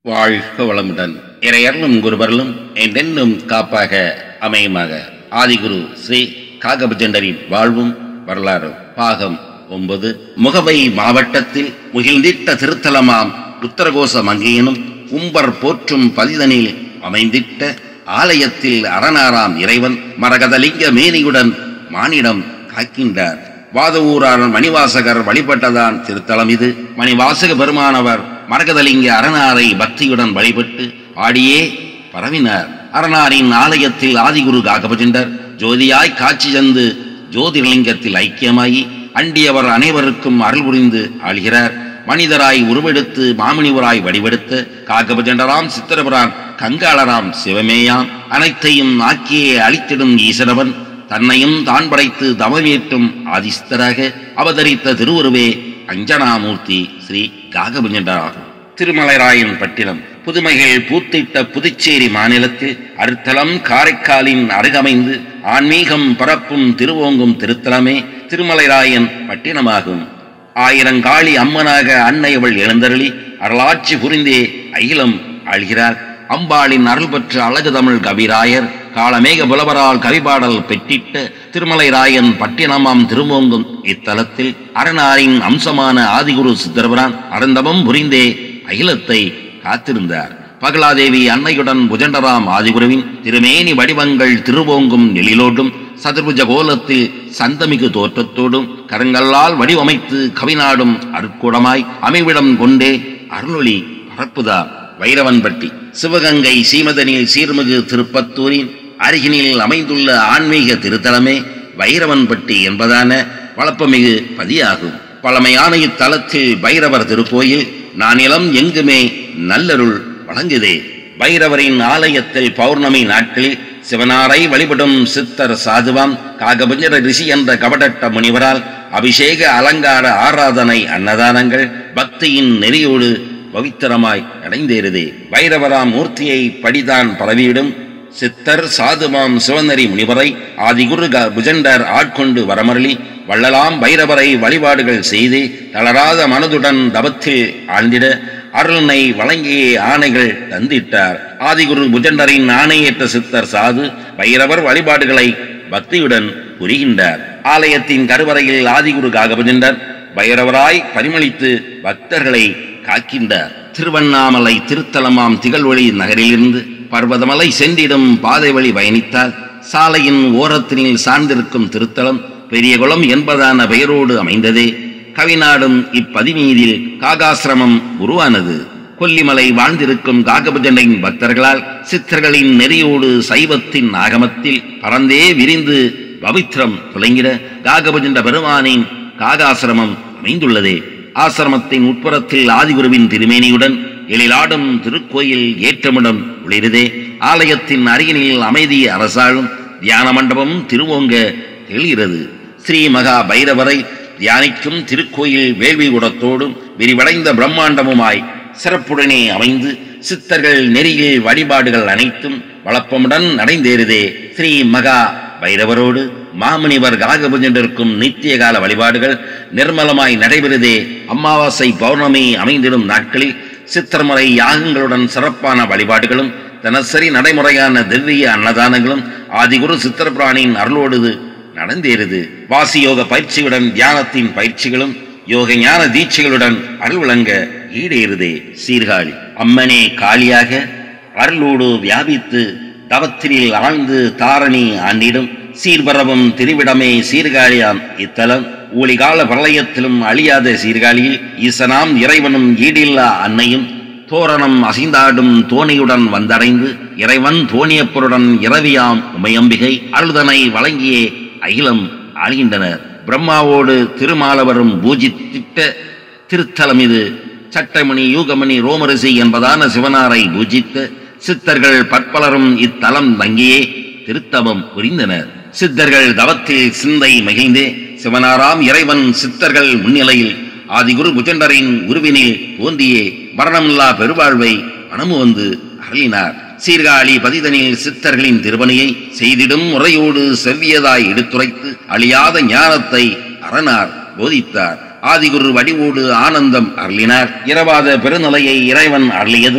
வாழ்க வளமுடன் இறையர்களும் குருவர்களும் என்றென்றும் காப்பாக அமையுமாக ஆதிகுரு ஸ்ரீ காகபஜண்டரின் வாழ்வும் வரலாறு பாகம் ஒன்பது முகவை மாவட்டத்தில் முகிழ்ந்திட்ட திருத்தலமாம் உத்தரகோச மங்கையனும் உம்பர் போற்றும் பதிதனில் அமைந்திட்ட ஆலயத்தில் அரணாராம் இறைவன் மரகதலிங்க மேனியுடன் மானிடம் காக்கின்றார் வாதவூரார் மணிவாசகர் வழிபட்டதான் திருத்தலம் இது மணிவாசக பெருமானவர் மரகதலிங்க அரணாரை பக்தியுடன் வழிபட்டு ஆடியே பரவினார் அரணாரின் ஆலயத்தில் ஆதிகுரு காகபஜண்டர் ஜோதியாய் காட்சி தந்து ஜோதிர்லிங்கத்தில் ஐக்கியமாகி அண்டியவர் அனைவருக்கும் அருள் புரிந்து ஆள்கிறார் மனிதராய் உருவெடுத்து மாமுனிவராய் வடிவெடுத்த காகபஜண்டராம் சித்திரபுரான் கங்காளராம் சிவமேயாம் அனைத்தையும் ஆக்கியே அழித்திடும் ஈசனவன் தன்னையும் தான் படைத்து தவமேற்றும் ஆதிஸ்தராக அவதரித்த திருவுருவே அஞ்சனாமூர்த்தி ஸ்ரீ காகபுஞ்சண்டராகும் திருமலைராயன் பட்டினம் புதுமைகள் பூத்திட்ட புதுச்சேரி மாநிலத்தில் அருத்தலம் காரைக்காலின் அருகமைந்து ஆன்மீகம் பரப்பும் திருவோங்கும் திருத்தலமே திருமலைராயன் பட்டினமாகும் ஆயிரங்காளி அம்மனாக அன்னையவள் எழுந்தருளி அருளாட்சி புரிந்தே அகிலம் ஆள்கிறார் அம்பாளின் அருள் பெற்ற அழகு தமிழ் கவிராயர் காலமேக புலவரால் கவிபாடல் பெற்றிட்ட திருமலை ராயன் பட்டினமாம் திருமோங்கும் இத்தலத்தில் அரணாரின் அம்சமான ஆதிகுரு சித்தர்வரான் அருந்தவம் புரிந்தே அகிலத்தை காத்திருந்தார் பகலாதேவி அன்னையுடன் புஜண்டராம் ஆதிகுருவின் திருமேனி வடிவங்கள் திருவோங்கும் எழிலோடும் சதுர்புஜ கோலத்தில் சந்தமிகு தோற்றத்தோடும் கரங்களால் வடிவமைத்து கவிநாடும் அருட்கூடமாய் அமைவிடம் கொண்டே அருளொளி பரப்புதார் வைரவன்பட்டி சிவகங்கை சீமதனில் சீர்மிகு திருப்பத்தூரின் அருகினில் அமைந்துள்ள ஆன்மீக திருத்தலமே வைரவன்பட்டி என்பதான வளப்பமிகு பதியாகும் பழமையான இத்தலத்தில் பைரவர் திருக்கோயில் நானிலம் எங்குமே நல்லருள் வழங்குதே பைரவரின் ஆலயத்தில் பௌர்ணமி நாட்களில் சிவனாரை வழிபடும் சித்தர் சாதுவாம் காகபஞ்சர ரிஷி என்ற கபடட்ட முனிவரால் அபிஷேக அலங்கார ஆராதனை அன்னதானங்கள் பக்தியின் நெறியோடு பவித்திரமாய் அடைந்தேறுதே பைரவராம் மூர்த்தியை படிதான் பரவியிடும் சித்தர் சாதுமாம் சிவநெறி முனிவரை ஆதிகுரு க- புஜண்டர் ஆட்கொண்டு வரமருளி வள்ளலாம் பைரவரை வழிபாடுகள் செய்து தளராத மனதுடன் தவத்தில் ஆழ்ந்திட அருளனை வழங்கிய ஆணைகள் தந்திட்டார் ஆதிகுரு புஜண்டரின் ஆணையேற்ற சித்தர் சாது பைரவர் வழிபாடுகளை பக்தியுடன் புரிகின்றார் ஆலயத்தின் கருவறையில் ஆதிகுரு காகபுஜண்டர் பைரவராய் பரிமளித்து பக்தர்களை காக்கின்றார் திருவண்ணாமலை திருத்தலமாம் திகழ்வழி நகரிலிருந்து பர்வதமலை சென்றிடும் பாதை வழி பயணித்தால் சாலையின் ஓரத்தினில் சார்ந்திருக்கும் திருத்தலம் பெரியகுளம் என்பதான பெயரோடு அமைந்ததே கவிநாடும் இப்பதிமீதில் காகாசிரமம் உருவானது கொல்லிமலை வாழ்ந்திருக்கும் காகபுஜனின் பக்தர்களால் சித்தர்களின் நெறியோடு சைவத்தின் ஆகமத்தில் பறந்தே விரிந்து பவித்ரம் துலங்கிட காகபுஜண்ட பெருமானின் காகாசிரமம் அமைந்துள்ளதே ஆசிரமத்தின் உட்புறத்தில் ஆதிகுருவின் திருமேனியுடன் எழிலாடும் திருக்கோயில் ஏற்றமிடம் ஒளிருதே ஆலயத்தின் அருகினில் அமைதி அரசாளும் தியான மண்டபம் திருவோங்க தெளிகிறது ஸ்ரீ மகா பைரவரை தியானிக்கும் திருக்கோயில் வேள்வி குடத்தோடும் விரிவடைந்த பிரம்மாண்டமுமாய் சிறப்புடனே அமைந்து சித்தர்கள் நெறியில் வழிபாடுகள் அனைத்தும் வளப்பமுடன் நடைந்தேறுதே ஸ்ரீ மகா பைரவரோடு மாமுனிவர் காகபுஜண்டிருக்கும் நித்திய கால வழிபாடுகள் நிர்மலமாய் நடைபெறுதே அமாவாசை பௌர்ணமி அமைந்திடும் நாட்களில் சித்திரமுறை யாகங்களுடன் சிறப்பான வழிபாடுகளும் தினசரி நடைமுறையான திவ்ய அன்னதானங்களும் ஆதிகுரு சித்திரபிராணியின் அருளோடு நடந்தேறுது வாசியோக பயிற்சியுடன் தியானத்தின் பயிற்சிகளும் யோக ஞான தீட்சைகளுடன் அருள் விளங்க ஈடேறுதே சீர்காழி அம்மனே காளியாக அருளோடு வியாபித்து தவத்திரில் ஆழ்ந்து தாரணி ஆண்டிடும் சீர்பரவும் திருவிடமே சீர்காழியாம் இத்தலம் ஊழிகால பிரளயத்திலும் அழியாத சீர்காழியில் ஈசனாம் இறைவனும் ஈடில்லா அன்னையும் தோரணம் அசைந்தாடும் தோணியுடன் வந்தடைந்து இறைவன் தோணியப்பருடன் இரவியாம் உமையம்பிகை அழுதனை வழங்கியே அகிலம் ஆழ்கின்றனர் பிரம்மாவோடு திருமாலவரும் பூஜித்திட்ட திருத்தலம் இது சட்டமணி யூகமணி ரோமரிசி என்பதான சிவனாரை பூஜித்த சித்தர்கள் பற்பலரும் இத்தலம் தங்கியே திருத்தவம் புரிந்தனர் சித்தர்கள் தவத்தில் சிந்தை மகிழ்ந்தே சிவனாராம் இறைவன் சித்தர்கள் முன்னிலையில் ஆதிகுரு புஜண்டரின் உருவினில் தோன்றியே மரணமில்லா பெருவாழ்வை மனமு வந்து அருளினார் சீர்காழி பதிதனில் சித்தர்களின் திருப்பணியை செய்திடும் முறையோடு செவ்வியதாய் எடுத்துரைத்து அழியாத ஞானத்தை அரணார் போதித்தார் ஆதிகுரு வடிவோடு ஆனந்தம் அருளினார் இரவாத பெருநிலையை இறைவன் அருளியதும்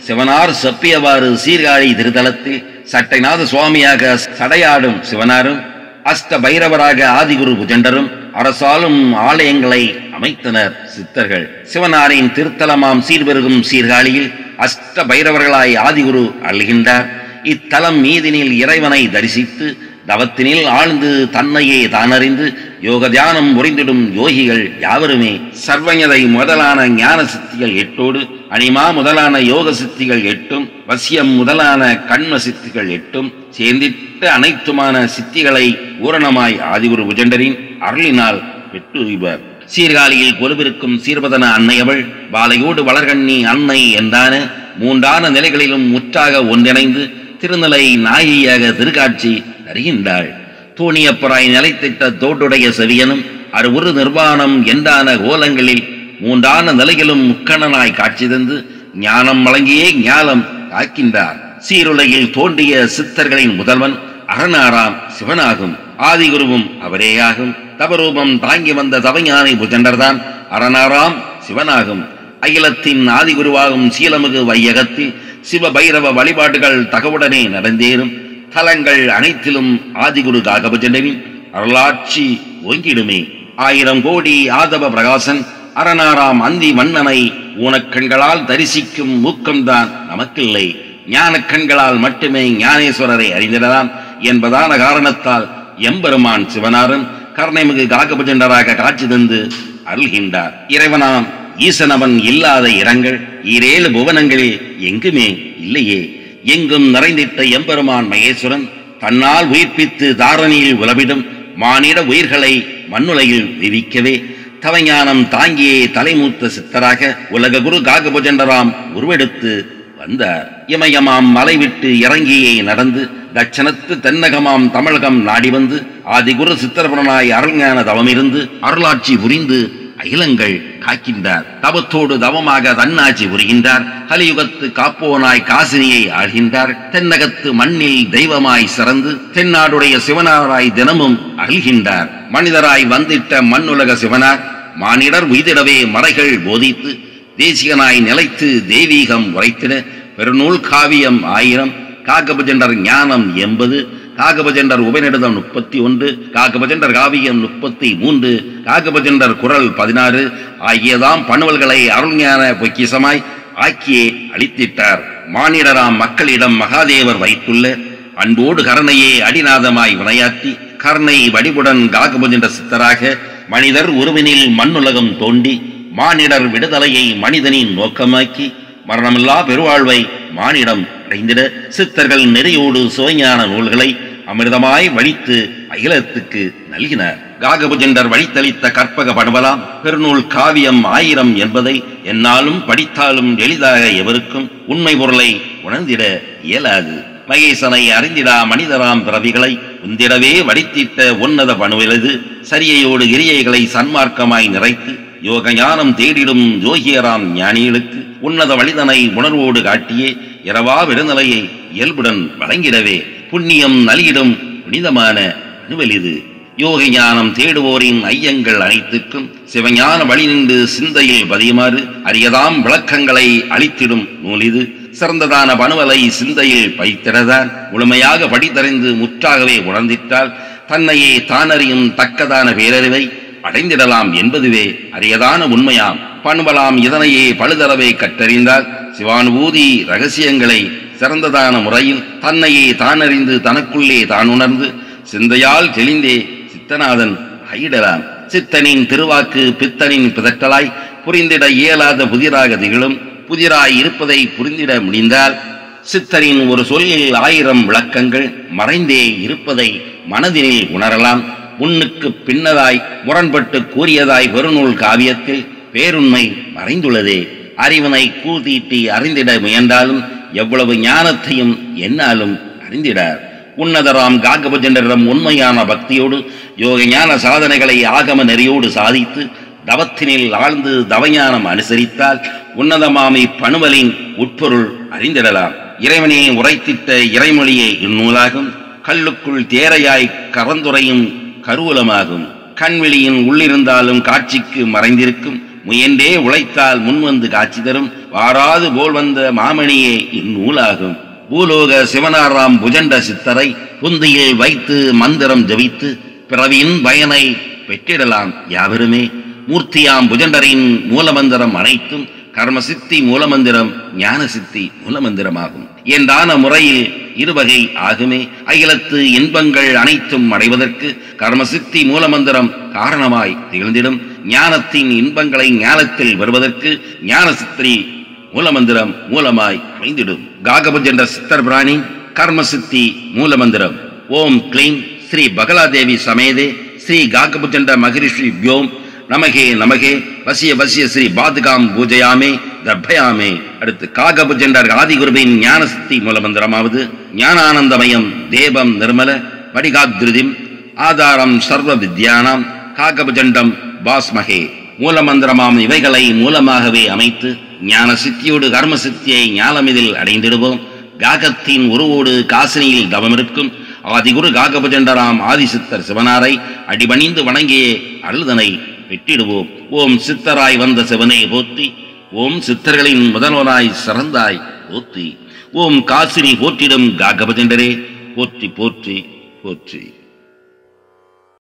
சிவனார் செப்பியவாறு சீர்காழி திருத்தலத்தில் சட்டைநாத சுவாமியாக சடையாடும் சிவனாரும் அஷ்ட பைரவராக ஆதிகுரு புஜண்டரும் அரசாலும் ஆலயங்களை அமைத்தனர் சித்தர்கள் சிவனாரின் திருத்தலமாம் சீர்பெருகும் சீர்காழியில் அஷ்ட பைரவர்களாய் ஆதிகுரு அழுகின்றார் இத்தலம் மீதினில் இறைவனை தரிசித்து தவத்தினில் ஆழ்ந்து தன்னையே தானறிந்து யோக தியானம் புரிந்திடும் யோகிகள் யாவருமே சர்வஞதை முதலான ஞான சித்திகள் எட்டோடு அனிமா முதலான யோக சித்திகள் எட்டும் வசியம் முதலான கண்ம சித்திகள் எட்டும் சேர்ந்திட்ட அனைத்துமான சித்திகளை பூரணமாய் ஆதிகுரு புஜண்டரின் அருளினால் பெற்று இவர் சீர்காழியில் கொலுவிருக்கும் சீர்பதன அன்னையவள் பாலையோடு வளர்கண்ணி அன்னை என்றான மூன்றான நிலைகளிலும் முற்றாக ஒன்றிணைந்து திருநிலை நாயியாக திருக்காட்சி தருகின்றாள் தூணியப்பராய் நிலைத்திட்ட தோட்டுடைய செவியனும் அறுவுரு நிர்வாணம் என்றான கோலங்களில் மூன்றான நிலையிலும் முக்கணனாய் காட்சி தந்து ஞானம் வழங்கியே ஞானம் காக்கின்றார் சீருலகில் தோன்றிய சித்தர்களின் முதல்வன் அரணாராம் சிவனாகும் ஆதிகுருவும் அவரேயாகும் தவரூபம் தாங்கி வந்த தவஞானி புஜண்டர்தான் அரணாராம் சிவனாகும் அகிலத்தின் ஆதிகுருவாகும் சீலமுகு வையகத்தில் சிவ பைரவ வழிபாடுகள் தகவுடனே நடந்தேறும் தலங்கள் அனைத்திலும் ஆதிகுரு காகபஜண்டனின் அருளாட்சி ஓங்கிடுமே ஆயிரம் கோடி ஆதவ பிரகாசன் அரணாராம் அந்தி மன்னனை ஊனக்கண்களால் தரிசிக்கும் ஊக்கம்தான் நமக்கில்லை ஞானக் கண்களால் மட்டுமே ஞானேஸ்வரரை அறிந்திடலாம் என்பதான காரணத்தால் எம்பெருமான் சிவனாரும் கருணைமிகு காகபஜண்டராக காட்சி தந்து அருள்கின்றார் இறைவனாம் ஈசனவன் இல்லாத இரங்கள் ஈரேழு புவனங்களில் எங்குமே இல்லையே எங்கும் நிறைந்திட்ட எம்பெருமான் மகேஸ்வரன் தன்னால் உயிர்ப்பித்து தாரணியில் உலவிடும் மானிட உயிர்களை மண்ணுலையில் விதிக்கவே தவஞானம் தாங்கியே தலைமூத்த சித்தராக உலக குரு காகபுஜண்டராம் உருவெடுத்து வந்தார் இமயமாம் மலை விட்டு இறங்கியே நடந்து தட்சணத்து தென்னகமாம் தமிழகம் நாடி வந்து ஆதிகுரு சித்திரபுரனாய் அருள்ஞான தவமிருந்து அருளாட்சி புரிந்து அகிலங்கள் காக்கின்றார் தவத்தோடு தவமாக தன்னாட்சி புரிகின்றார் கலியுகத்து காப்போனாய் காசினியை ஆழ்கின்றார் தென்னகத்து மண்ணில் தெய்வமாய் சிறந்து தென்னாடுடைய சிவனாராய் தினமும் அருள்கின்றார் மனிதராய் வந்திட்ட மண்ணுலக சிவனார் மானிடர் உய்திடவே மறைகள் போதித்து தேசிகனாய் நிலைத்து தெய்வீகம் உரைத்திட பெருநூல் காவியம் ஆயிரம் காகபஜண்டர் ஞானம் எண்பது காகபஜண்டர் உபநிடதம் முப்பத்தி ஒன்று காகபஜண்டர் காவியம் முப்பத்தி மூன்று காகபஜண்டர் குரல் பதினாறு ஆகியதாம் பணுவல்களை அருள்ஞான பொக்கிசமாய் ஆக்கியே அளித்திட்டார் மானிடராம் மக்களிடம் மகாதேவர் வைத்துள்ள அன்போடு கருணையே அடிநாதமாய் வினையாற்றி கருணை வடிவுடன் காகபஜண்ட சித்தராக மனிதர் உருவினில் மண்ணுலகம் தோண்டி மானிடர் விடுதலையை மனிதனின் நோக்கமாக்கி மரணமில்லா பெருவாழ்வை மானிடம் அடைந்திட சித்தர்கள் நெறியோடு சுவைஞான நூல்களை அமிர்தமாய் வழித்து அகிலத்துக்கு நல்கினார் காகபுஜண்டர் வழித்தளித்த கற்பக படுவலாம் பெருநூல் காவியம் ஆயிரம் என்பதை என்னாலும் படித்தாலும் எளிதாக எவருக்கும் உண்மை பொருளை உணர்ந்திட இயலாது மகேசனை அறிந்திடா மனிதராம் பிறவிகளை உந்திடவே வடித்திட்ட உன்னத பணுவிலது சரியையோடு கிரியைகளை சன்மார்க்கமாய் நிறைத்து யோக ஞானம் தேடிடும் யோகியராம் ஞானிகளுக்கு உன்னத வழிதனை உணர்வோடு காட்டியே இரவா விருந்தலையை இயல்புடன் வழங்கிடவே புண்ணியம் நலியிடும் புனிதமான அணுவலிது யோக ஞானம் தேடுவோரின் ஐயங்கள் அனைத்துக்கும் சிவஞான வழி நின்று சிந்தையில் பதியுமாறு அரியதாம் விளக்கங்களை அளித்திடும் நூலிது சிறந்ததான பணுவலை சிந்தையில் பைத்திடதான் முழுமையாக படித்தறிந்து முற்றாகவே உணர்ந்திட்டால் தன்னையே தானறியும் தக்கதான பேரறிவை அடைந்திடலாம் என்பதுவே அரியதான உண்மையாம் பண்பலாம் இதனையே பழுதளவை கற்றறிந்தால் சிவானுபூதி ரகசியங்களை சிறந்ததான முறையில் தன்னையே தானறிந்து தனக்குள்ளே தான் உணர்ந்து சிந்தையால் தெளிந்தே சித்தநாதன் ஐடலாம் சித்தனின் திருவாக்கு பித்தனின் பிதற்றலாய் புரிந்திட இயலாத புதிராக திகழும் புதிராய் இருப்பதை புரிந்திட முடிந்தால் சித்தரின் ஒரு சொல்லில் ஆயிரம் விளக்கங்கள் மறைந்தே இருப்பதை மனதினில் உணரலாம் முன்னுக்கு பின்னதாய் முரண்பட்டு கூறியதாய் பெருநூல் காவியத்தில் பேருண்மை மறைந்துள்ளதே அறிவினை கூதீட்டி அறிந்திட முயன்றாலும் எவ்வளவு ஞானத்தையும் என்னாலும் அறிந்திடார் உன்னதராம் காகபஜண்டரிடம் உண்மையான பக்தியோடு யோக ஞான சாதனைகளை ஆகம நெறியோடு சாதித்து தவத்தினில் ஆழ்ந்து தவஞானம் அனுசரித்தால் உன்னதமாமி பணுவலின் உட்பொருள் அறிந்திடலாம் இறைவனே உரைத்திட்ட இறைமொழியே இந்நூலாகும் கல்லுக்குள் தேரையாய் கரந்துரையும் கருவூலமாகும் கண்வெளியின் உள்ளிருந்தாலும் காட்சிக்கு மறைந்திருக்கும் முயன்றே உழைத்தால் முன்வந்து காட்சி தரும் வாராது போல் வந்த மாமணியே இந்நூலாகும் பூலோக சிவனாராம் புஜண்ட சித்தரை புந்தியில் வைத்து மந்திரம் ஜபித்து பிறவியின் பயனை பெற்றிடலாம் யாவருமே மூர்த்தியாம் புஜண்டரின் மூலமந்திரம் அனைத்தும் கர்மசித்தி மூலமந்திரம் ஞான சித்தி மூலமந்திரமாகும் என்றான முறையில் இருவகை ஆகுமே அகிலத்து இன்பங்கள் அனைத்தும் அடைவதற்கு கர்மசித்தி மூலமந்திரம் காரணமாய் திகழ்ந்திடும் ஞானத்தின் இன்பங்களை ஞானத்தில் வருவதற்கு ஞான சித்தி மூலமந்திரம் மூலமாய் அமைந்திடும் காகபுஜ் என்ற சித்தர் பிராணி கர்மசித்தி மூலமந்திரம் ஓம் க்ளீம் ஸ்ரீ பகலாதேவி சமேதே ஸ்ரீ காகபுஜண்ட மகரிஷி வ்யோம் நமகே நமகே வசிய வசிய ஸ்ரீ பாதுகாம் பூஜையாமே தர்பயாமே அடுத்து காகபுஜண்டர் ஆதிகுருவின் ஞானசக்தி மூலமந்திரமாவது ஞானானந்தமயம் தேவம் நிர்மல வடிகாத்ருதிம் ஆதாரம் சர்வ வித்யானாம் காகபுஜண்டம் பாஸ்மகே மூலமந்திரமாம் இவைகளை மூலமாகவே அமைத்து ஞான சித்தியோடு கர்ம சித்தியை ஞானமிதில் அடைந்திடுவோம் காகத்தின் உருவோடு காசினியில் தவமிருக்கும் ஆதிகுரு காகபுஜண்டராம் ஆதிசித்தர் சிவனாரை அடிபணிந்து வணங்கியே அழுதனை பெற்றிடுவோம் ஓம் சித்தராய் வந்த சிவனே போற்றி ஓம் சித்தர்களின் முதல்வனாய் சிறந்தாய் போற்றி ஓம் காசினி போற்றிடும் காகபஜண்டரே போற்றி போற்றி போற்றி